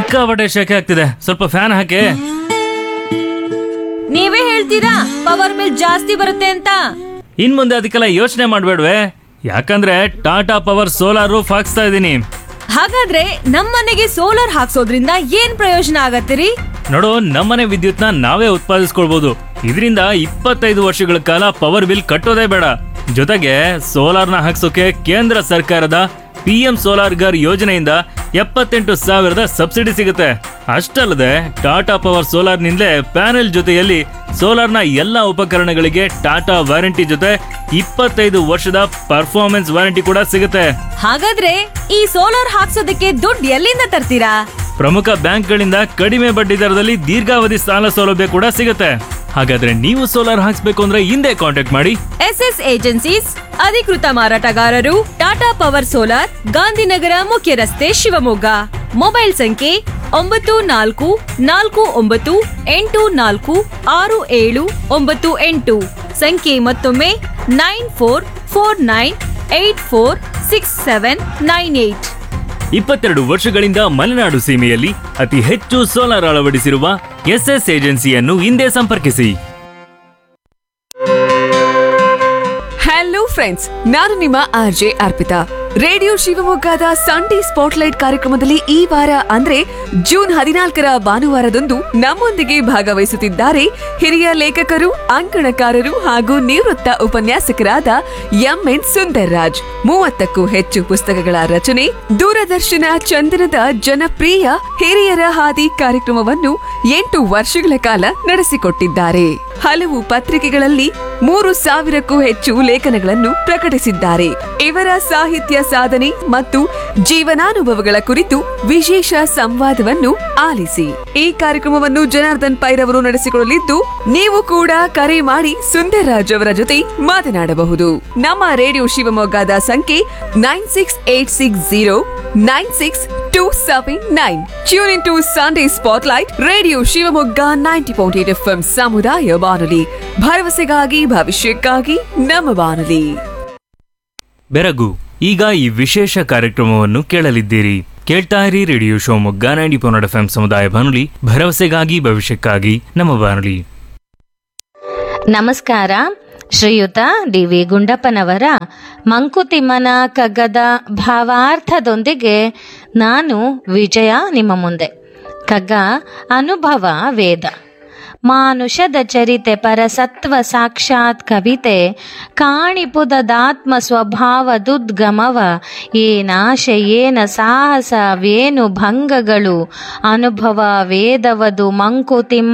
ಸಿಕ್ಕಾಪಟ್ಟೆ ಶೆಕೆ ಆಗ್ತಿದೆ ಸ್ವಲ್ಪ ಫ್ಯಾನ್ ಹಾಕಿ ನೀವೇ ಹೇಳ್ತೀರಾ ಪವರ್ ಬಿಲ್ ಜಾಸ್ತಿ ಬರುತ್ತೆ ಅಂತ ಇನ್ ಮುಂದೆ ಅದಕ್ಕೆಲ್ಲ ಯೋಚನೆ ಮಾಡ್ಬೇಡ್ವೆ ಯಾಕಂದ್ರೆ ಟಾಟಾ ಪವರ್ ಸೋಲಾರ್ ರೂಫ್ ಹಾಕ್ಸ್ತಾ ಇದ್ದೀನಿ ಹಾಗಾದ್ರೆ ನಮ್ಮನೆಗೆ ಸೋಲಾರ್ ಹಾಕ್ಸೋದ್ರಿಂದ ಏನ್ ಪ್ರಯೋಜನ ಆಗತ್ತಿರಿ ನೋಡು ನಮ್ಮನೆ ವಿದ್ಯುತ್ನ ನಾವೇ ಉತ್ಪಾದಿಸ್ಕೊಳ್ಬಹುದು ಇದರಿಂದ ಇಪ್ಪತ್ತೈದು ವರ್ಷಗಳ ಕಾಲ ಪವರ್ ಬಿಲ್ ಕಟ್ಟೋದೇ ಬೇಡ ಜೊತೆಗೆ ಸೋಲಾರ್ನ ಹಾಕ್ಸೋಕೆ ಕೇಂದ್ರ ಸರ್ಕಾರದ ಪಿ ಎಂ ಸೋಲಾರ್ ಗರ್ ಯೋಜನೆಯಿಂದ ಎಪ್ಪತ್ತೆಂಟು ಸಾವಿರದ ಸಬ್ಸಿಡಿ ಸಿಗುತ್ತೆ ಅಷ್ಟಲ್ಲದೆ ಟಾಟಾ ಪವರ್ ಸೋಲಾರ್ನಿಂದಲೇ ಪ್ಯಾನೆಲ್ ಜೊತೆಯಲ್ಲಿ ಸೋಲಾರ್ನ ಎಲ್ಲ ಉಪಕರಣಗಳಿಗೆ ಟಾಟಾ ವಾರಂಟಿ ಜೊತೆ ಇಪ್ಪತ್ತೈದು ವರ್ಷದ ಪರ್ಫಾರ್ಮೆನ್ಸ್ ವಾರಂಟಿ ಕೂಡ ಸಿಗುತ್ತೆ ಹಾಗಾದ್ರೆ ಈ ಸೋಲಾರ್ ಹಾಕ್ಸೋದಕ್ಕೆ ದುಡ್ಡು ಎಲ್ಲಿಂದ ತರ್ತೀರಾ ಪ್ರಮುಖ ಬ್ಯಾಂಕ್ಗಳಿಂದ ಕಡಿಮೆ ಬಡ್ಡಿ ದರದಲ್ಲಿ ದೀರ್ಘಾವಧಿ ಸಾಲ ಸೌಲಭ್ಯ ಕೂಡ ಸಿಗುತ್ತೆ ಹಾಗಾದ್ರೆ ನೀವು ಸೋಲಾರ್ ಹಾಕ್ಸ್ಬೇಕು ಅಂದ್ರೆ ಹಿಂದೆ ಕಾಂಟ್ಯಾಕ್ಟ್ ಮಾಡಿ ಎಸ್ ಎಸ್ ಏಜೆನ್ಸೀಸ್ ಅಧಿಕೃತ ಮಾರಾಟಗಾರರು ಟಾಟಾ ಪವರ್ ಸೋಲಾರ್ ಗಾಂಧಿನಗರ ಮುಖ್ಯ ರಸ್ತೆ ಶಿವಮೊಗ್ಗ ಮೊಬೈಲ್ ಸಂಖ್ಯೆ ಒಂಬತ್ತು ನಾಲ್ಕು ನಾಲ್ಕು ಒಂಬತ್ತು ಎಂಟು ನಾಲ್ಕು ಆರು ಏಳು ಒಂಬತ್ತು ಎಂಟು ಸಂಖ್ಯೆ ಮತ್ತೊಮ್ಮೆ nine four four nine eight four six seven nine eight ಇಪ್ಪತ್ತೆರಡು ವರ್ಷಗಳಿಂದ ಮಲೆನಾಡು ಸೀಮೆಯಲ್ಲಿ ಅತಿ ಹೆಚ್ಚು ಸೋಲಾರ್ ಅಳವಡಿಸಿರುವ ಎಸ್ಎಸ್ ಏಜೆನ್ಸಿಯನ್ನು ಹಿಂದೆ ಸಂಪರ್ಕಿಸಿ ಹಲೋ ಫ್ರೆಂಡ್ಸ್ ನಾನು ನಿಮ್ಮ ಆರ್ ಜೆ ಅರ್ಪಿತಾ ರೇಡಿಯೋ ಶಿವಮೊಗ್ಗದ ಸಂಡೇ ಸ್ಪಾಟ್ಲೈಟ್ ಕಾರ್ಯಕ್ರಮದಲ್ಲಿ ಈ ವಾರ ಅಂದ್ರೆ ಜೂನ್ ಹದಿನಾಲ್ಕರ ಭಾನುವಾರದಂದು ನಮ್ಮೊಂದಿಗೆ ಭಾಗವಹಿಸುತ್ತಿದ್ದಾರೆ ಹಿರಿಯ ಲೇಖಕರು ಅಂಕಣಕಾರರು ಹಾಗೂ ನಿವೃತ್ತ ಉಪನ್ಯಾಸಕರಾದ ಎಂ ಎನ್ ಸುಂದರ್ ರಾಜ್ ಮೂವತ್ತಕ್ಕೂ ಹೆಚ್ಚು ಪುಸ್ತಕಗಳ ರಚನೆ ದೂರದರ್ಶನ ಚಂದನದ ಜನಪ್ರಿಯ ಹಿರಿಯರ ಹಾದಿ ಕಾರ್ಯಕ್ರಮವನ್ನು ಎಂಟು ವರ್ಷಗಳ ಕಾಲ ನಡೆಸಿಕೊಟ್ಟಿದ್ದಾರೆ ಹಲವು ಪತ್ರಿಕೆಗಳಲ್ಲಿ ಮೂರು ಸಾವಿರಕ್ಕೂ ಹೆಚ್ಚು ಲೇಖನಗಳನ್ನು ಪ್ರಕಟಿಸಿದ್ದಾರೆ ಇವರ ಸಾಹಿತ್ಯ ಸಾಧನೆ ಮತ್ತು ಜೀವನಾನುಭವಗಳ ಕುರಿತು ವಿಶೇಷ ಸಂವಾದವನ್ನು ಆಲಿಸಿ ಈ ಕಾರ್ಯಕ್ರಮವನ್ನು ಜನಾರ್ದನ್ ಪೈರವರು ನಡೆಸಿಕೊಳ್ಳಲಿದ್ದು ನೀವು ಕೂಡ ಕರೆ ಮಾಡಿ ಸುಂದರ್ರಾಜ್ ಅವರ ಜೊತೆ ಮಾತನಾಡಬಹುದು ನಮ್ಮ ರೇಡಿಯೋ ಶಿವಮೊಗ್ಗದ ಸಂಖ್ಯೆ nine six eight six zero nine six two seven nine tune in to Sunday spotlight radio Shivamogga ninety point eight F ಸಮುದಾಯ ಬಾನುಲಿ ಭರವಸೆಗಾಗಿ ಭವಿಷ್ಯಕ್ಕಾಗಿ ನಮ್ಮ ಬಾನುಲಿ ಬೆರಗು ಈಗ ಈ ವಿಶೇಷ ಕಾರ್ಯಕ್ರಮವನ್ನು ಕೇಳಲಿದ್ದೀರಿ ಕೇಳ್ತಾ ಇರಿ ರೇಡಿಯೋ ಶಿವಮೊಗ್ಗ ನೈಂಟಿ ಪೊನ್ನಡ ಎಫ್ ಸಮುದಾಯ ಬಾನುಲಿ ಭರವಸೆಗಾಗಿ ಭವಿಷ್ಯಕ್ಕಾಗಿ ನಮ್ಮ ಬಾನುಲಿ ನಮಸ್ಕಾರ ಶ್ರೀಯುತ ಡಿ ವಿ ಗುಂಡಪ್ಪನವರ ಮಂಕುತಿಮ್ಮನ ಕಗ್ಗದ ಭಾವಾರ್ಥದೊಂದಿಗೆ ನಾನು ವಿಜಯ ನಿಮ್ಮ ಮುಂದೆ ಕಗ್ಗ ಅನುಭವ ವೇದ ಮಾನುಷದ ಚರಿತೆ ಪರಸತ್ವ ಸಾಕ್ಷಾತ್ ಕವಿತೆ ಕಾಣಿಪುದದಾತ್ಮ ಸ್ವಭಾವದುದ್ಗಮವ ಏನಾಶ ಏನ ಸಾಹಸವೇನು ಭಂಗಗಳು ಅನುಭವ ವೇದವದು ಮಂಕುತಿಮ್ಮ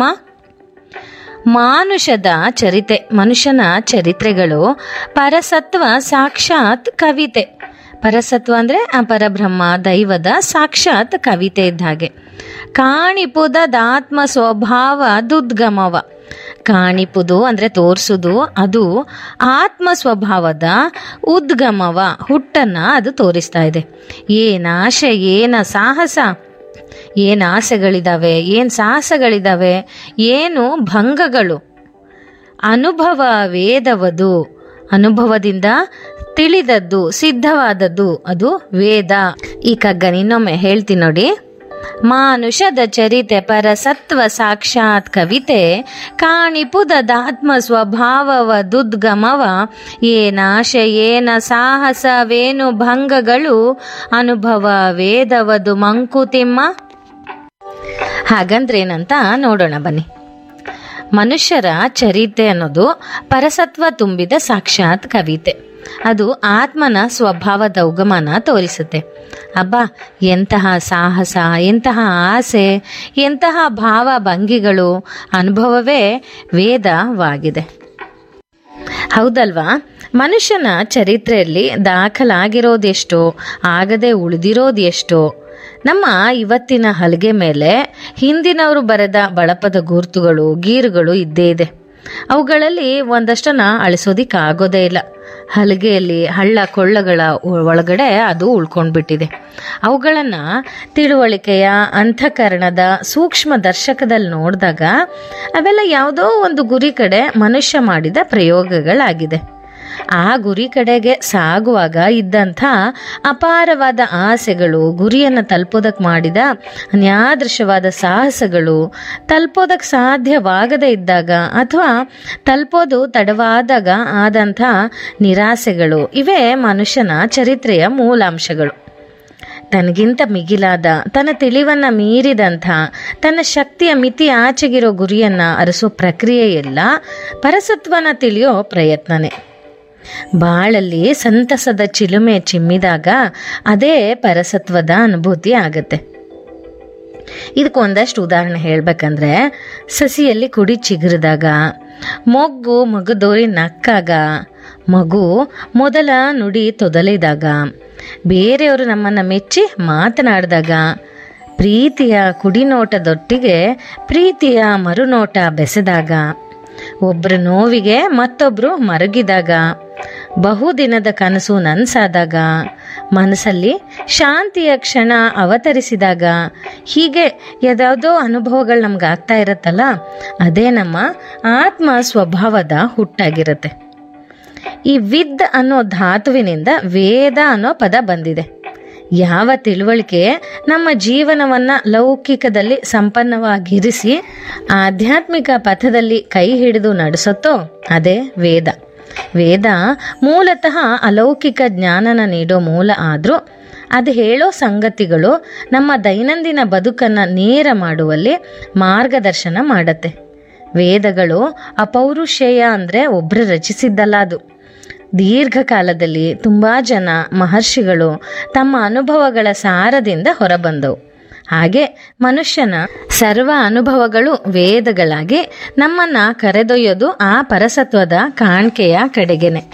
ಮಾನುಷದ ಚರಿತೆ ಮನುಷ್ಯನ ಚರಿತ್ರೆಗಳು ಪರಸತ್ವ ಸಾಕ್ಷಾತ್ ಕವಿತೆ ಪರಸತ್ವ ಅಂದರೆ ಆ ಪರಬ್ರಹ್ಮ ದೈವದ ಸಾಕ್ಷಾತ್ ಕವಿತೆ ಇದ್ದ ಹಾಗೆ ಕಾಣಿಪುದದಾತ್ಮ ಸ್ವಭಾವ ದುದ್ಗಮವ ಕಾಣಿಪುದು ಅಂದರೆ ತೋರಿಸುದು ಅದು ಆತ್ಮ ಸ್ವಭಾವದ ಉದ್ಗಮವ ಹುಟ್ಟನ್ನು ಅದು ತೋರಿಸ್ತಾ ಇದೆ ಏನಾಶ ಏನ ಸಾಹಸ ಏನು ಆಸೆಗಳಿದಾವೆ ಏನು ಸಾಹಸಗಳಿದಾವೆ ಏನು ಭಂಗಗಳು ಅನುಭವ ವೇದವದು ಅನುಭವದಿಂದ ತಿಳಿದದ್ದು ಸಿದ್ಧವಾದದ್ದು ಅದು ವೇದ ಈ ಕಗ್ಗನ ಇನ್ನೊಮ್ಮೆ ಹೇಳ್ತೀನಿ ನೋಡಿ ಮಾನುಷದ ಚರಿತೆ ಪರಸತ್ವ ಸಾಕ್ಷಾತ್ ಕವಿತೆ ಕಾಣಿಪುದದಾತ್ಮ ಸ್ವಭಾವವ ದುದ್ಗಮವ ಏನಾಶ ಏನ ಸಾಹಸವೇನು ಭಂಗಗಳು ಅನುಭವ ವೇದವದು ಮಂಕುತಿಮ್ಮ ಹಾಗಂದ್ರೇನಂತ ನೋಡೋಣ ಬನ್ನಿ ಮನುಷ್ಯರ ಚರಿತೆ ಅನ್ನೋದು ಪರಸತ್ವ ತುಂಬಿದ ಸಾಕ್ಷಾತ್ ಕವಿತೆ ಅದು ಆತ್ಮನ ಸ್ವಭಾವದ ಉಗಮನ ತೋರಿಸುತ್ತೆ ಅಬ್ಬಾ ಎಂತಹ ಸಾಹಸ ಎಂತಹ ಆಸೆ ಎಂತಹ ಭಾವ ಭಂಗಿಗಳು ಅನುಭವವೇ ವೇದವಾಗಿದೆ ಹೌದಲ್ವಾ ಮನುಷ್ಯನ ಚರಿತ್ರೆಯಲ್ಲಿ ದಾಖಲಾಗಿರೋದೆಷ್ಟೋ ಆಗದೆ ಉಳಿದಿರೋದೆಷ್ಟೋ ನಮ್ಮ ಇವತ್ತಿನ ಹಲಗೆ ಮೇಲೆ ಹಿಂದಿನವರು ಬರೆದ ಬಳಪದ ಗುರುತುಗಳು ಗೀರುಗಳು ಇದ್ದೇ ಇದೆ ಅವುಗಳಲ್ಲಿ ಒಂದಷ್ಟನ್ನ ಅಳಿಸೋದಿಕ್ಕಾಗೋದೇ ಇಲ್ಲ ಹಲಗೆಯಲ್ಲಿ ಹಳ್ಳ ಕೊಳ್ಳಗಳ ಒಳಗಡೆ ಅದು ಉಳ್ಕೊಂಡ್ಬಿಟ್ಟಿದೆ ಅವುಗಳನ್ನು ತಿಳುವಳಿಕೆಯ ಅಂತಃಕರಣದ ಸೂಕ್ಷ್ಮ ದರ್ಶಕದಲ್ಲಿ ನೋಡಿದಾಗ ಅವೆಲ್ಲ ಯಾವುದೋ ಒಂದು ಗುರಿ ಕಡೆ ಮನುಷ್ಯ ಮಾಡಿದ ಪ್ರಯೋಗಗಳಾಗಿದೆ ಆ ಗುರಿ ಕಡೆಗೆ ಸಾಗುವಾಗ ಇದ್ದಂಥ ಅಪಾರವಾದ ಆಸೆಗಳು ಗುರಿಯನ್ನು ತಲುಪೋದಕ್ಕೆ ಮಾಡಿದ ಅನ್ಯಾದೃಶವಾದ ಸಾಹಸಗಳು ತಲುಪೋದಕ್ಕೆ ಸಾಧ್ಯವಾಗದೇ ಇದ್ದಾಗ ಅಥವಾ ತಲುಪೋದು ತಡವಾದಾಗ ಆದಂಥ ನಿರಾಸೆಗಳು ಇವೇ ಮನುಷ್ಯನ ಚರಿತ್ರೆಯ ಮೂಲಾಂಶಗಳು ತನಗಿಂತ ಮಿಗಿಲಾದ ತನ್ನ ತಿಳಿವನ್ನ ಮೀರಿದಂಥ ತನ್ನ ಶಕ್ತಿಯ ಮಿತಿ ಆಚೆಗಿರೋ ಗುರಿಯನ್ನ ಅರಸೋ ಪ್ರಕ್ರಿಯೆ ಎಲ್ಲ ಪರಸತ್ವನ ತಿಳಿಯೋ ಪ್ರಯತ್ನನೇ ಬಾಳಲ್ಲಿ ಸಂತಸದ ಚಿಲುಮೆ ಚಿಮ್ಮಿದಾಗ ಅದೇ ಪರಸತ್ವದ ಅನುಭೂತಿ ಆಗತ್ತೆ ಇದಕ್ಕೆ ಒಂದಷ್ಟು ಉದಾಹರಣೆ ಹೇಳ್ಬೇಕಂದ್ರೆ ಸಸಿಯಲ್ಲಿ ಕುಡಿ ಚಿಗುರಿದಾಗ ಮೊಗ್ಗು ಮಗದೋರಿ ನಕ್ಕಾಗ ಮಗು ಮೊದಲ ನುಡಿ ತೊದಲಿದಾಗ ಬೇರೆಯವರು ನಮ್ಮನ್ನು ಮೆಚ್ಚಿ ಮಾತನಾಡಿದಾಗ ಪ್ರೀತಿಯ ಕುಡಿನೋಟದೊಟ್ಟಿಗೆ ಪ್ರೀತಿಯ ಮರುನೋಟ ಬೆಸೆದಾಗ ಒಬ್ಬರ ನೋವಿಗೆ ಮತ್ತೊಬ್ಬರು ಮರಗಿದಾಗ ಬಹುದಿನದ ಕನಸು ನನ್ಸಾದಾಗ ಮನಸ್ಸಲ್ಲಿ ಶಾಂತಿಯ ಕ್ಷಣ ಅವತರಿಸಿದಾಗ ಹೀಗೆ ಯಾವುದೋ ಅನುಭವಗಳು ನಮ್ಗೆ ಆಗ್ತಾ ಇರತ್ತಲ್ಲ ಅದೇ ನಮ್ಮ ಆತ್ಮ ಸ್ವಭಾವದ ಹುಟ್ಟಾಗಿರುತ್ತೆ ಈ ವಿದ್ ಅನ್ನೋ ಧಾತುವಿನಿಂದ ವೇದ ಅನ್ನೋ ಪದ ಬಂದಿದೆ ಯಾವ ತಿಳುವಳಿಕೆ ನಮ್ಮ ಜೀವನವನ್ನ ಲೌಕಿಕದಲ್ಲಿ ಸಂಪನ್ನವಾಗಿರಿಸಿ ಆಧ್ಯಾತ್ಮಿಕ ಪಥದಲ್ಲಿ ಕೈ ಹಿಡಿದು ನಡೆಸುತ್ತೋ ಅದೇ ವೇದ ವೇದ ಮೂಲತಃ ಅಲೌಕಿಕ ಜ್ಞಾನನ ನೀಡೋ ಮೂಲ ಆದರೂ ಅದು ಹೇಳೋ ಸಂಗತಿಗಳು ನಮ್ಮ ದೈನಂದಿನ ಬದುಕನ್ನು ನೇರ ಮಾಡುವಲ್ಲಿ ಮಾರ್ಗದರ್ಶನ ಮಾಡತ್ತೆ ವೇದಗಳು ಅಪೌರುಷೇಯ ಅಂದರೆ ಒಬ್ಬರು ರಚಿಸಿದ್ದಲ್ಲ ಅದು ದೀರ್ಘಕಾಲದಲ್ಲಿ ತುಂಬ ಜನ ಮಹರ್ಷಿಗಳು ತಮ್ಮ ಅನುಭವಗಳ ಸಾರದಿಂದ ಹೊರಬಂದವು ಹಾಗೆ ಮನುಷ್ಯನ ಸರ್ವ ಅನುಭವಗಳು ವೇದಗಳಾಗಿ ನಮ್ಮನ್ನ ಕರೆದೊಯ್ಯೋದು ಆ ಪರಸತ್ವದ ಕಾಣಿಕೆಯ ಕಡೆಗೆನೆ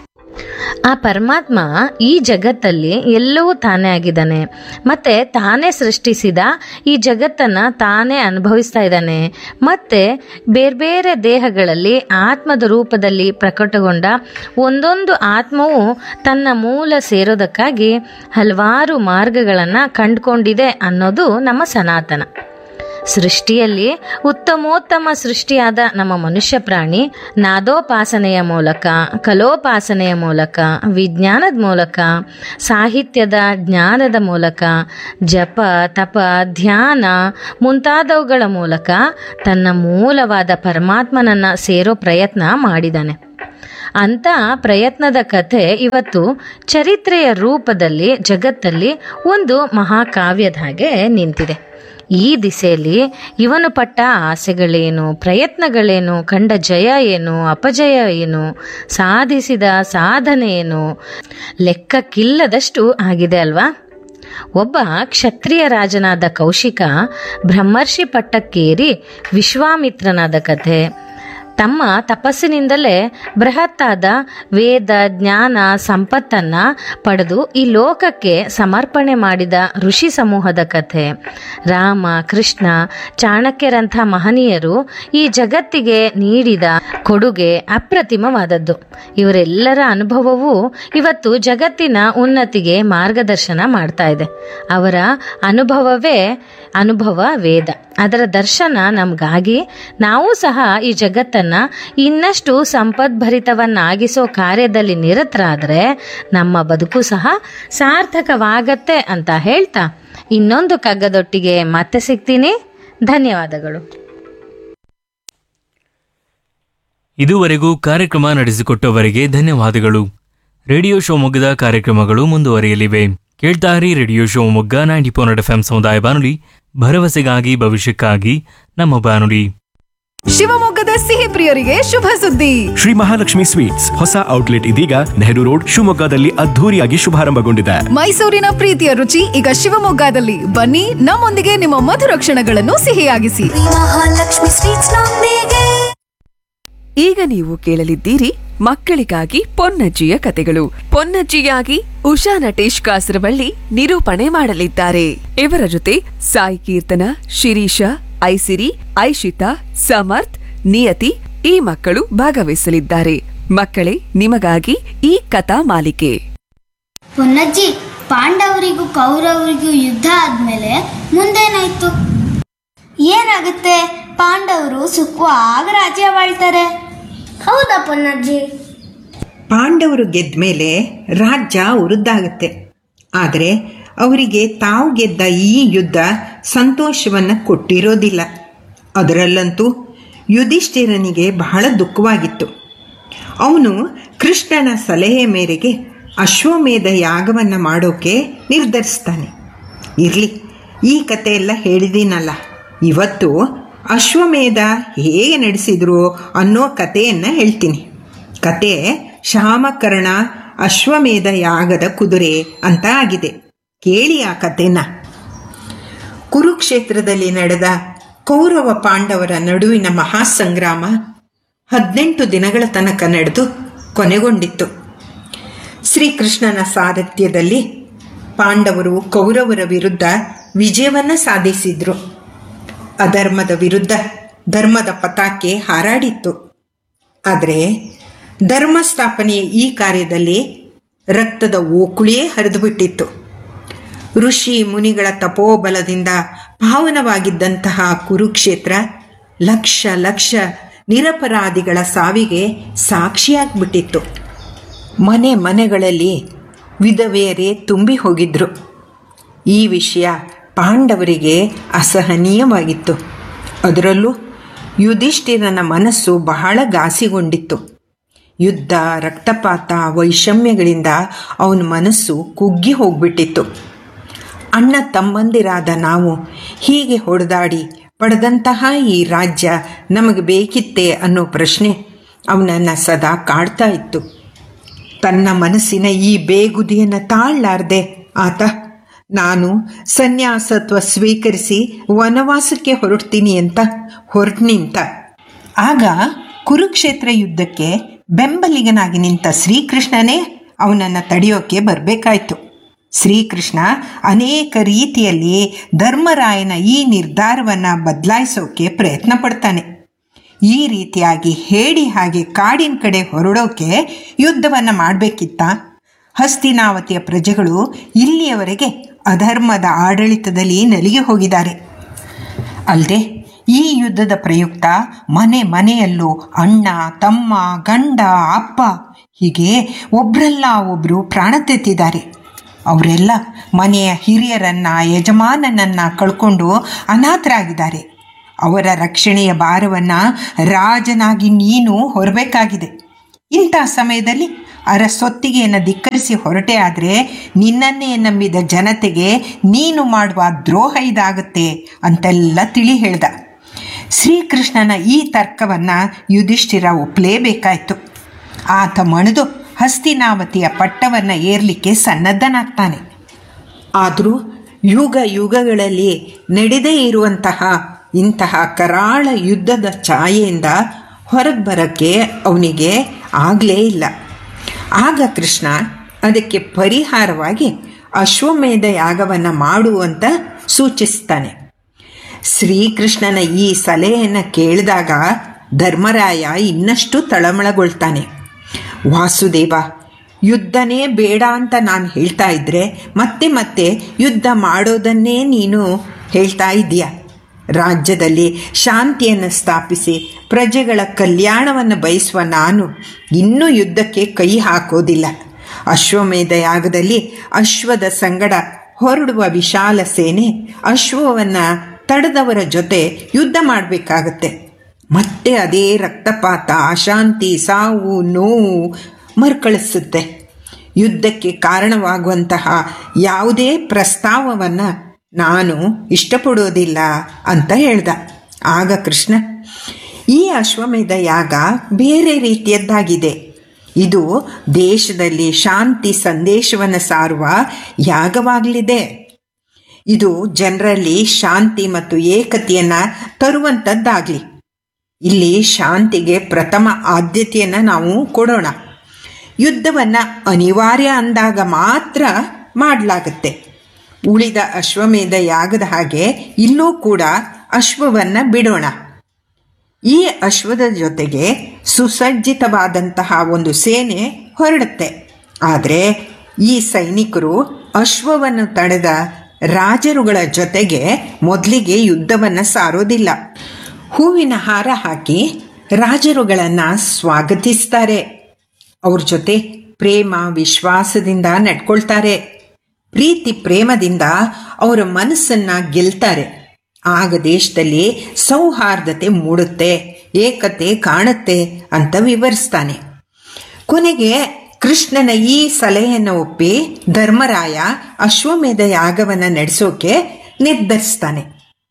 ಆ ಪರಮಾತ್ಮ ಈ ಜಗತ್ತಲ್ಲಿ ಎಲ್ಲವೂ ತಾನೇ ಆಗಿದ್ದಾನೆ ಮತ್ತೆ ತಾನೇ ಸೃಷ್ಟಿಸಿದ ಈ ಜಗತ್ತನ್ನ ತಾನೇ ಅನುಭವಿಸ್ತಾ ಇದ್ದಾನೆ ಮತ್ತೆ ಬೇರೆ ಬೇರೆ ದೇಹಗಳಲ್ಲಿ ಆತ್ಮದ ರೂಪದಲ್ಲಿ ಪ್ರಕಟಗೊಂಡ ಒಂದೊಂದು ಆತ್ಮವು ತನ್ನ ಮೂಲ ಸೇರೋದಕ್ಕಾಗಿ ಹಲವಾರು ಮಾರ್ಗಗಳನ್ನು ಕಂಡುಕೊಂಡಿದೆ ಅನ್ನೋದು ನಮ್ಮ ಸನಾತನ ಸೃಷ್ಟಿಯಲ್ಲಿ ಉತ್ತಮೋತ್ತಮ ಸೃಷ್ಟಿಯಾದ ನಮ್ಮ ಮನುಷ್ಯ ಪ್ರಾಣಿ ನಾದೋಪಾಸನೆಯ ಮೂಲಕ ಕಲೋಪಾಸನೆಯ ಮೂಲಕ ವಿಜ್ಞಾನದ ಮೂಲಕ ಸಾಹಿತ್ಯದ ಜ್ಞಾನದ ಮೂಲಕ ಜಪ ತಪ ಧ್ಯಾನ ಮುಂತಾದವುಗಳ ಮೂಲಕ ತನ್ನ ಮೂಲವಾದ ಪರಮಾತ್ಮನನ್ನ ಸೇರೋ ಪ್ರಯತ್ನ ಮಾಡಿದಾನೆ ಅಂತ ಪ್ರಯತ್ನದ ಕಥೆ ಇವತ್ತು ಚರಿತ್ರೆಯ ರೂಪದಲ್ಲಿ ಜಗತ್ತಲ್ಲಿ ಒಂದು ಮಹಾಕಾವ್ಯದ ಹಾಗೆ ನಿಂತಿದೆ ಈ ದಿಸೆಯಲ್ಲಿ ಇವನು ಪಟ್ಟ ಆಸೆಗಳೇನು ಪ್ರಯತ್ನಗಳೇನು ಕಂಡ ಜಯ ಏನು ಅಪಜಯ ಏನು ಸಾಧಿಸಿದ ಸಾಧನೆ ಏನು ಲೆಕ್ಕಕ್ಕಿಲ್ಲದಷ್ಟು ಆಗಿದೆ ಅಲ್ವಾ ಒಬ್ಬ ಕ್ಷತ್ರಿಯ ರಾಜನಾದ ಕೌಶಿಕ ಬ್ರಹ್ಮರ್ಷಿ ಪಟ್ಟಕ್ಕೇರಿ ವಿಶ್ವಾಮಿತ್ರನಾದ ಕಥೆ ತಮ್ಮ ತಪಸ್ಸಿನಿಂದಲೇ ಬೃಹತ್ತಾದ ವೇದ ಜ್ಞಾನ ಸಂಪತ್ತನ್ನ ಪಡೆದು ಈ ಲೋಕಕ್ಕೆ ಸಮರ್ಪಣೆ ಮಾಡಿದ ಋಷಿ ಸಮೂಹದ ಕಥೆ ರಾಮ ಕೃಷ್ಣ ಚಾಣಕ್ಯರಂಥ ಮಹನೀಯರು ಈ ಜಗತ್ತಿಗೆ ನೀಡಿದ ಕೊಡುಗೆ ಅಪ್ರತಿಮವಾದದ್ದು ಇವರೆಲ್ಲರ ಅನುಭವವು ಇವತ್ತು ಜಗತ್ತಿನ ಉನ್ನತಿಗೆ ಮಾರ್ಗದರ್ಶನ ಮಾಡ್ತಾ ಇದೆ ಅವರ ಅನುಭವವೇ ಅನುಭವ ವೇದ ಅದರ ದರ್ಶನ ನಮಗಾಗಿ ನಾವು ಸಹ ಈ ಜಗತ್ತನ್ನ ಇನ್ನಷ್ಟು ಸಂಪದ್ಭರಿತವನ್ನಾಗಿಸೋ ಕಾರ್ಯದಲ್ಲಿ ನಿರತರಾದರೆ ನಮ್ಮ ಬದುಕು ಸಹ ಸಾರ್ಥಕವಾಗತ್ತೆ ಅಂತ ಹೇಳ್ತಾ ಇನ್ನೊಂದು ಕಗ್ಗದೊಟ್ಟಿಗೆ ಮತ್ತೆ ಸಿಗ್ತೀನಿ ಧನ್ಯವಾದಗಳು ಇದುವರೆಗೂ ಕಾರ್ಯಕ್ರಮ ನಡೆಸಿಕೊಟ್ಟವರಿಗೆ ಧನ್ಯವಾದಗಳು ರೇಡಿಯೋ ಶಿವಮೊಗ್ಗದ ಕಾರ್ಯಕ್ರಮಗಳು ಮುಂದುವರಿಯಲಿವೆ ಕೇಳ್ತಾರಿ radio Shivamogga ninety four F M ಸಮುದಾಯ ಬಾನುಲಿ ಭರವಸೆಗಾಗಿ ಭವಿಷ್ಯಕ್ಕಾಗಿ ನಮ್ಮ ಬಾನುಲಿ ಶಿವಮೊಗ್ಗದ ಸಿಹಿ ಪ್ರಿಯರಿಗೆ ಶುಭ ಸುದ್ದಿ ಶ್ರೀ ಮಹಾಲಕ್ಷ್ಮಿ ಸ್ವೀಟ್ಸ್ ಹೊಸ ಔಟ್ಲೆಟ್ ಇದೀಗ ನೆಹರು ರೋಡ್ ಶಿವಮೊಗ್ಗದಲ್ಲಿ ಅದ್ಧೂರಿಯಾಗಿ ಶುಭಾರಂಭಗೊಂಡಿದೆ ಮೈಸೂರಿನ ಪ್ರೀತಿಯ ರುಚಿ ಈಗ ಶಿವಮೊಗ್ಗದಲ್ಲಿ ಬನ್ನಿ ನಮ್ಮೊಂದಿಗೆ ನಿಮ್ಮ ಮಧುರ ಕ್ಷಣಗಳನ್ನು ಸಿಹಿಯಾಗಿಸಿ ಮಹಾಲಕ್ಷ್ಮಿ ಸ್ವೀಟ್ಸ್ ನೊಂದಿಗೆ ಈಗ ನೀವು ಕೇಳಲಿದ್ದೀರಿ ಮಕ್ಕಳಿಗಾಗಿ ಪೊನ್ನಜ್ಜಿಯ ಕತೆಗಳು ಪೊನ್ನಜ್ಜಿಯಾಗಿ ಉಷಾ ನಟೇಶ್ ಕಾಸರವಳ್ಳಿ ನಿರೂಪಣೆ ಮಾಡಲಿದ್ದಾರೆ ಇವರ ಜೊತೆ ಸಾಯಿ ಕೀರ್ತನ ಶಿರೀಷ ಐಸಿರಿ ಐಶಿತಾ ಸಮರ್ಥ್ ನಿಯತಿ ಈ ಮಕ್ಕಳು ಭಾಗವಹಿಸಲಿದ್ದಾರೆ ಮಕ್ಕಳೇ ನಿಮಗಾಗಿ ಈ ಕಥಾ ಮಾಲಿಕೆ ಪೊನ್ನಜ್ಜಿ ಪಾಂಡವರಿಗೂ ಕೌರವರಿಗೂ ಯುದ್ಧ ಆದ್ಮೇಲೆ ಮುಂದೇನಾಯ್ತು ಏನಾಗುತ್ತೆ ಪಾಂಡವರು ಸುಖವಾಗಿ ರಾಜ್ಯ ಆಳ್ತಾರೆ ಹೌದಾ ಪೊನ್ನಜ್ಜಿ ಪಾಂಡವರು ಗೆದ್ದ ಮೇಲೆ ರಾಜ್ಯ ಉರುದ್ದಾಗುತ್ತೆ ಆದರೆ ಅವರಿಗೆ ತಾವು ಗೆದ್ದ ಈ ಯುದ್ಧ ಸಂತೋಷವನ್ನು ಕೊಟ್ಟಿರೋದಿಲ್ಲ ಅದರಲ್ಲಂತೂ ಯುಧಿಷ್ಠಿರನಿಗೆ ಬಹಳ ದುಃಖವಾಗಿತ್ತು ಅವನು ಕೃಷ್ಣನ ಸಲಹೆ ಮೇರೆಗೆ ಅಶ್ವಮೇಧ ಯಾಗವನ್ನು ಮಾಡೋಕೆ ನಿರ್ಧರಿಸ್ತಾನೆ ಇರಲಿ ಈ ಕತೆ ಎಲ್ಲ ಹೇಳಿದ್ದೀನಲ್ಲ ಇವತ್ತು ಅಶ್ವಮೇಧ ಹೇಗೆ ನಡೆಸಿದ್ರು ಅನ್ನೋ ಕಥೆಯನ್ನು ಹೇಳ್ತೀನಿ ಕತೆ ಶಾಮಕರ್ಣ ಅಶ್ವಮೇಧ ಯಾಗದ ಕುದುರೆ ಅಂತ ಆಗಿದೆ ಕೇಳಿ ಆ ಕಥೆನ ಕುರುಕ್ಷೇತ್ರದಲ್ಲಿ ನಡೆದ ಕೌರವ ಪಾಂಡವರ ನಡುವಿನ ಮಹಾಸಂಗ್ರಾಮ ಹದಿನೆಂಟು ದಿನಗಳ ತನಕ ನಡೆದು ಕೊನೆಗೊಂಡಿತ್ತು ಶ್ರೀಕೃಷ್ಣನ ಸಾರಥ್ಯದಲ್ಲಿ ಪಾಂಡವರು ಕೌರವರ ವಿರುದ್ಧ ವಿಜಯವನ್ನು ಸಾಧಿಸಿದ್ರು ಅಧರ್ಮದ ವಿರುದ್ಧ ಧರ್ಮದ ಪತಾಕೆ ಹಾರಾಡಿತ್ತು ಆದರೆ ಧರ್ಮ ಸ್ಥಾಪನೆಯ ಈ ಕಾರ್ಯದಲ್ಲಿ ರಕ್ತದ ಓಕುಳಿಯೇ ಹರಿದುಬಿಟ್ಟಿತ್ತು ಋಷಿ ಮುನಿಗಳ ತಪೋಬಲದಿಂದ ಪಾವನವಾಗಿದ್ದಂತಹ ಕುರುಕ್ಷೇತ್ರ ಲಕ್ಷ ಲಕ್ಷ ನಿರಪರಾಧಿಗಳ ಸಾವಿಗೆ ಸಾಕ್ಷಿಯಾಗ್ಬಿಟ್ಟಿತ್ತು ಮನೆ ಮನೆಗಳಲ್ಲಿ ವಿಧವೆಯರೇ ತುಂಬಿ ಹೋಗಿದ್ರು ಈ ವಿಷಯ ಪಾಂಡವರಿಗೆ ಅಸಹನೀಯವಾಗಿತ್ತು ಅದರಲ್ಲೂ ಯುಧಿಷ್ಠಿರನ ಮನಸ್ಸು ಬಹಳ ಘಾಸಿಗೊಂಡಿತ್ತು ಯುದ್ಧ ರಕ್ತಪಾತ ವೈಷಮ್ಯಗಳಿಂದ ಅವನ ಮನಸ್ಸು ಕುಗ್ಗಿ ಹೋಗ್ಬಿಟ್ಟಿತ್ತು ಅಣ್ಣ ತಮ್ಮಂದಿರಾದ ನಾವು ಹೀಗೆ ಹೊಡೆದಾಡಿ ಪಡೆದಂತಹ ಈ ರಾಜ್ಯ ನಮಗೆ ಬೇಕಿತ್ತೆ ಅನ್ನೋ ಪ್ರಶ್ನೆ ಅವನನ್ನು ಸದಾ ಕಾಡ್ತಾ ಇತ್ತು ತನ್ನ ಮನಸ್ಸಿನ ಈ ಬೇಗುದಿಯನ್ನು ತಾಳಲಾರ್ದೆ ಆತ ನಾನು ಸನ್ಯಾಸತ್ವ ಸ್ವೀಕರಿಸಿ ವನವಾಸಕ್ಕೆ ಹೊರಡ್ತೀನಿ ಅಂತ ಹೊರಟು ನಿಂತ ಆಗ ಕುರುಕ್ಷೇತ್ರ ಯುದ್ಧಕ್ಕೆ ಬೆಂಬಲಿಗನಾಗಿ ನಿಂತ ಶ್ರೀಕೃಷ್ಣನೇ ಅವನನ್ನು ತಡೆಯೋಕೆ ಬರಬೇಕಾಯ್ತು ಶ್ರೀಕೃಷ್ಣ ಅನೇಕ ರೀತಿಯಲ್ಲಿ ಧರ್ಮರಾಯನ ಈ ನಿರ್ಧಾರವನ್ನು ಬದಲಾಯಿಸೋಕೆ ಪ್ರಯತ್ನ ಪಡ್ತಾನೆ ಈ ರೀತಿಯಾಗಿ ಹೇಳಿ ಹಾಗೆ ಕಾಡಿನ ಕಡೆ ಹೊರಡೋಕೆ ಯುದ್ಧವನ್ನು ಮಾಡಬೇಕಿತ್ತ ಹಸ್ತಿನಾವತಿಯ ಪ್ರಜೆಗಳು ಇಲ್ಲಿಯವರೆಗೆ ಅಧರ್ಮದ ಆಡಳಿತದಲ್ಲಿ ನಲಿಗೆ ಹೋಗಿದ್ದಾರೆ ಅಲ್ಲದೆ ಈ ಯುದ್ಧದ ಪ್ರಯುಕ್ತ ಮನೆ ಮನೆಯಲ್ಲೂ ಅಣ್ಣ ತಮ್ಮ ಗಂಡ ಅಪ್ಪ ಹೀಗೆ ಒಬ್ರಲ್ಲ ಒಬ್ಬರು ಪ್ರಾಣ ತೆತ್ತಿದ್ದಾರೆ ಅವರೆಲ್ಲ ಮನೆಯ ಹಿರಿಯರನ್ನ ಯಜಮಾನನನ್ನ ಕಳ್ಕೊಂಡು ಅನಾಥರಾಗಿದ್ದಾರೆ ಅವರ ರಕ್ಷಣೆಯ ಭಾರವನ್ನು ರಾಜನಾಗಿ ನೀನು ಹೊರಬೇಕಾಗಿದೆ ಇಂಥ ಸಮಯದಲ್ಲಿ ಅರಸೊತ್ತಿಗೆಯನ್ನು ಧಿಕ್ಕರಿಸಿ ಹೊರಟೆ ಆದರೆ ನಿನ್ನನ್ನೇ ನಂಬಿದ ಜನತೆಗೆ ನೀನು ಮಾಡುವ ದ್ರೋಹ ಇದಾಗುತ್ತೆ ಅಂತೆಲ್ಲ ತಿಳಿ ಹೇಳ್ದ ಶ್ರೀಕೃಷ್ಣನ ಈ ತರ್ಕವನ್ನು ಯುಧಿಷ್ಠಿರ ಒಪ್ಪಲೇಬೇಕಾಯ್ತು ಆತ ಮಣಿದು ಹಸ್ತಿನಾವತಿಯ ಪಟ್ಟವನ್ನು ಏರ್ಲಿಕ್ಕೆ ಸನ್ನದ್ಧನಾಗ್ತಾನೆ ಆದರೂ ಯುಗ ಯುಗಗಳಲ್ಲಿ ನಡೆದೇ ಇರುವಂತಹ ಇಂತಹ ಕರಾಳ ಯುದ್ಧದ ಛಾಯೆಯಿಂದ ಹೊರಗೆ ಬರೋಕ್ಕೆ ಅವನಿಗೆ ಆಗಲೇ ಇಲ್ಲ ಆಗ ಕೃಷ್ಣ ಅದಕ್ಕೆ ಪರಿಹಾರವಾಗಿ ಅಶ್ವಮೇಧ ಯಾಗವನ್ನು ಮಾಡು ಅಂತ ಸೂಚಿಸ್ತಾನೆ ಶ್ರೀಕೃಷ್ಣನ ಈ ಸಲಹೆಯನ್ನು ಕೇಳಿದಾಗ ಧರ್ಮರಾಯ ಇನ್ನಷ್ಟು ತಳಮಳಗೊಳ್ತಾನೆ ವಾಸುದೇವ ಯುದ್ಧನೇ ಬೇಡ ಅಂತ ನಾನು ಹೇಳ್ತಾ ಇದ್ದರೆ ಮತ್ತೆ ಮತ್ತೆ ಯುದ್ಧ ಮಾಡೋದನ್ನೇ ನೀನು ಹೇಳ್ತಾ ಇದೀಯ ರಾಜ್ಯದಲ್ಲಿ ಶಾಂತಿಯನ್ನು ಸ್ಥಾಪಿಸಿ ಪ್ರಜೆಗಳ ಕಲ್ಯಾಣವನ್ನು ಬಯಸುವ ನಾನು ಇನ್ನೂ ಯುದ್ಧಕ್ಕೆ ಕೈ ಹಾಕೋದಿಲ್ಲ ಅಶ್ವಮೇಧ ಯಾಗದಲ್ಲಿ ಅಶ್ವದ ಸಂಗಡ ಹೊರಡುವ ವಿಶಾಲ ಸೇನೆ ಅಶ್ವವನ್ನು ತಡೆದವರ ಜೊತೆ ಯುದ್ಧ ಮಾಡಬೇಕಾಗತ್ತೆ ಮತ್ತೆ ಅದೇ ರಕ್ತಪಾತ ಅಶಾಂತಿ ಸಾವು ನೋವು ಮರುಕಳಿಸುತ್ತೆ ಯುದ್ಧಕ್ಕೆ ಕಾರಣವಾಗುವಂತಹ ಯಾವುದೇ ಪ್ರಸ್ತಾವವನ್ನು ನಾನು ಇಷ್ಟಪಡೋದಿಲ್ಲ ಅಂತ ಹೇಳ್ದ ಆಗ ಕೃಷ್ಣ ಈ ಅಶ್ವಮೇಧ ಯಾಗ ಬೇರೆ ರೀತಿಯದ್ದಾಗಿದೆ ಇದು ದೇಶದಲ್ಲಿ ಶಾಂತಿ ಸಂದೇಶವನ್ನು ಸಾರುವ ಯಾಗವಾಗಲಿದೆ ಇದು ಜನರಲ್ಲಿ ಶಾಂತಿ ಮತ್ತು ಏಕತೆಯನ್ನು ತರುವಂಥದ್ದಾಗಲಿ ಇಲ್ಲಿ ಶಾಂತಿಗೆ ಪ್ರಥಮ ಆದ್ಯತೆಯನ್ನು ನಾವು ಕೊಡೋಣ ಯುದ್ಧವನ್ನು ಅನಿವಾರ್ಯ ಅಂದಾಗ ಮಾತ್ರ ಮಾಡಲಾಗತ್ತೆ ಉಳಿದ ಅಶ್ವಮೇಧ ಯಾಗದ ಹಾಗೆ ಇಲ್ಲೂ ಕೂಡ ಅಶ್ವವನ್ನು ಬಿಡೋಣ ಈ ಅಶ್ವದ ಜೊತೆಗೆ ಸುಸಜ್ಜಿತವಾದಂತಹ ಒಂದು ಸೇನೆ ಹೊರಡುತ್ತೆ ಆದರೆ ಈ ಸೈನಿಕರು ಅಶ್ವವನ್ನು ತಡೆದ ರಾಜರುಗಳ ಜೊತೆಗೆ ಮೊದಲಿಗೆ ಯುದ್ಧವನ್ನು ಸಾರೋದಿಲ್ಲ ಹೂವಿನ ಹಾರ ಹಾಕಿ ರಾಜರುಗಳನ್ನು ಸ್ವಾಗತಿಸ್ತಾರೆ ಅವ್ರ ಜೊತೆ ಪ್ರೇಮ ವಿಶ್ವಾಸದಿಂದ ನಡ್ಕೊಳ್ತಾರೆ ಪ್ರೀತಿ ಪ್ರೇಮದಿಂದ ಅವರ ಮನಸ್ಸನ್ನ ಗೆಲ್ತಾರೆ ಆಗ ದೇಶದಲ್ಲಿ ಸೌಹಾರ್ದತೆ ಮೂಡುತ್ತೆ ಏಕತೆ ಕಾಣುತ್ತೆ ಅಂತ ವಿವರಿಸ್ತಾನೆ ಕೊನೆಗೆ ಕೃಷ್ಣನ ಈ ಸಲಹೆಯನ್ನು ಒಪ್ಪಿ ಧರ್ಮರಾಯ ಅಶ್ವಮೇಧ ಯಾಗವನ್ನು ನಡೆಸೋಕೆ ನಿರ್ಧರಿಸ್ತಾನೆ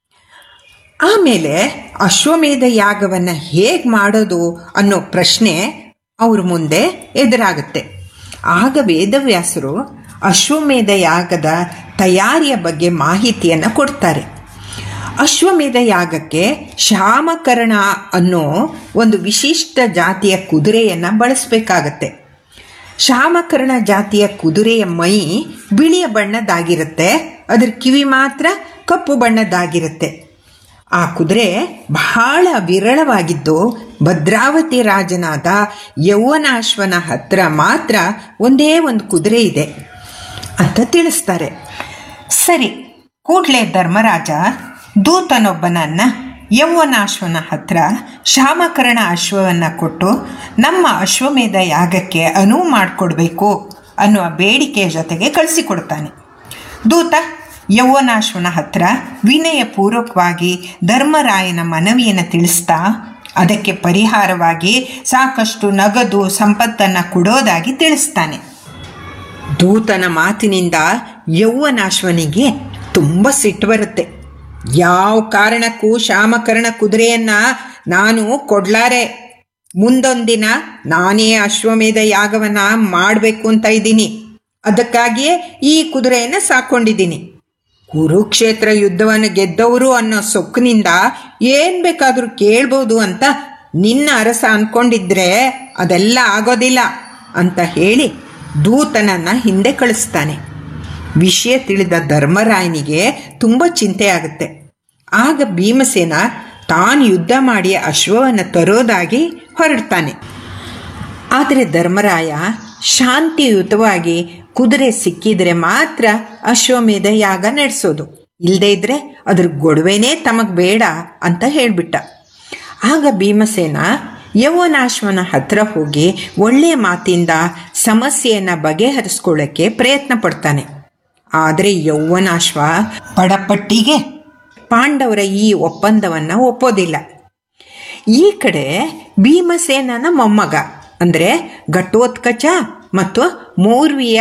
ಆಮೇಲೆ ಅಶ್ವಮೇಧ ಯಾಗವನ್ನು ಹೇಗೆ ಮಾಡೋದು ಅನ್ನೋ ಪ್ರಶ್ನೆ ಅವ್ರ ಮುಂದೆ ಎದುರಾಗುತ್ತೆ ಆಗ ವೇದವ್ಯಾಸರು ಅಶ್ವಮೇಧ ಯಾಗದ ತಯಾರಿಯ ಬಗ್ಗೆ ಮಾಹಿತಿಯನ್ನು ಕೊಡ್ತಾರೆ ಅಶ್ವಮೇಧ ಯಾಗಕ್ಕೆ ಶಾಮಕರಣ ಅನ್ನೋ ಒಂದು ವಿಶಿಷ್ಟ ಜಾತಿಯ ಕುದುರೆಯನ್ನು ಬಳಸಬೇಕಾಗತ್ತೆ ಶಾಮಕರ್ಣ ಜಾತಿಯ ಕುದುರೆಯ ಮೈ ಬಿಳಿಯ ಬಣ್ಣದ್ದಾಗಿರುತ್ತೆ ಅದರ ಕಿವಿ ಮಾತ್ರ ಕಪ್ಪು ಬಣ್ಣದ್ದಾಗಿರುತ್ತೆ ಆ ಕುದುರೆ ಬಹಳ ವಿರಳವಾಗಿದ್ದು ಭದ್ರಾವತಿ ರಾಜನಾದ ಯೌವನಾಶ್ವನ ಹತ್ರ ಮಾತ್ರ ಒಂದೇ ಒಂದು ಕುದುರೆ ಇದೆ ಅಂತ ತಿಳಿಸ್ತಾರೆ ಸರಿ ಕೂಡಲೇ ಧರ್ಮರಾಜ ದೂತನೊಬ್ಬನನ್ನ ಯೌವನಾಶ್ವನ ಹತ್ರ ಶಾಮಕರಣ ಅಶ್ವವನ್ನು ಕೊಟ್ಟು ನಮ್ಮ ಅಶ್ವಮೇಧ ಯಾಗಕ್ಕೆ ಅನುವು ಮಾಡಿಕೊಡ್ಬೇಕು ಅನ್ನುವ ಬೇಡಿಕೆಯ ಜೊತೆಗೆ ಕಳಿಸಿಕೊಡ್ತಾನೆ ದೂತ ಯೌವನಾಶ್ವನ ಹತ್ರ ವಿನಯಪೂರ್ವಕವಾಗಿ ಧರ್ಮರಾಯನ ಮನವಿಯನ್ನು ತಿಳಿಸ್ತಾ ಅದಕ್ಕೆ ಪರಿಹಾರವಾಗಿ ಸಾಕಷ್ಟು ನಗದು ಸಂಪತ್ತನ್ನು ಕೊಡೋದಾಗಿ ತಿಳಿಸ್ತಾನೆ ದೂತನ ಮಾತಿನಿಂದ ಯೌವನಾಶ್ವನಿಗೆ ತುಂಬ ಸಿಟ್ಟು ಬರುತ್ತೆ ಯಾವ ಕಾರಣಕ್ಕೂ ಶಾಮಕರ್ಣ ಕುದುರೆಯನ್ನ ನಾನು ಕೊಡ್ಲಾರೆ ಮುಂದೊಂದಿನ ನಾನೇ ಅಶ್ವಮೇಧ ಯಾಗವನ್ನ ಮಾಡಬೇಕು ಅಂತ ಇದ್ದೀನಿ ಅದಕ್ಕಾಗಿಯೇ ಈ ಕುದುರೆಯನ್ನು ಸಾಕೊಂಡಿದ್ದೀನಿ ಕುರುಕ್ಷೇತ್ರ ಯುದ್ಧವನ್ನು ಗೆದ್ದವರು ಅನ್ನೋ ಸೊಕ್ಕಿನಿಂದ ಏನು ಬೇಕಾದರೂ ಕೇಳ್ಬೋದು ಅಂತ ನಿನ್ನ ಅರಸ ಅನ್ಕೊಂಡಿದ್ರೆ ಅದೆಲ್ಲ ಆಗೋದಿಲ್ಲ ಅಂತ ಹೇಳಿ ದೂತನನ್ನ ಹಿಂದೆ ಕಳಿಸ್ತಾನೆ ವಿಷಯ ತಿಳಿದ ಧರ್ಮರಾಯನಿಗೆ ತುಂಬ ಚಿಂತೆ ಆಗುತ್ತೆ ಆಗ ಭೀಮಸೇನ ತಾನು ಯುದ್ಧ ಮಾಡಿ ಅಶ್ವವನ್ನು ತರೋದಾಗಿ ಹೊರಡ್ತಾನೆ ಆದರೆ ಧರ್ಮರಾಯ ಶಾಂತಿಯುತವಾಗಿ ಕುದುರೆ ಸಿಕ್ಕಿದರೆ ಮಾತ್ರ ಅಶ್ವಮೇಧ ಯಾಗ ನಡೆಸೋದು ಇಲ್ಲದೇ ಇದ್ರೆ ಅದ್ರ ಗೊಡವೆನೇ ತಮಗೆ ಬೇಡ ಅಂತ ಹೇಳಿಬಿಟ್ಟ ಆಗ ಭೀಮಸೇನ ಯೌವನಾಶ್ವನ ಹತ್ರ ಹೋಗಿ ಒಳ್ಳೆಯ ಮಾತಿಂದ ಸಮಸ್ಯೆಯನ್ನು ಬಗೆಹರಿಸ್ಕೊಳ್ಳೋಕ್ಕೆ ಪ್ರಯತ್ನ ಪಡ್ತಾನೆ ಆದರೆ ಯೌವನಾಶ್ವ ಪಡಪಟ್ಟಿಗೆ ಪಾಂಡವರ ಈ ಒಪ್ಪಂದವನ್ನು ಒಪ್ಪೋದಿಲ್ಲ ಈ ಕಡೆ ಭೀಮಸೇನನ ಮೊಮ್ಮಗ ಅಂದರೆ ಘಟೋತ್ಕಚ ಮತ್ತು ಮೌರ್ವಿಯ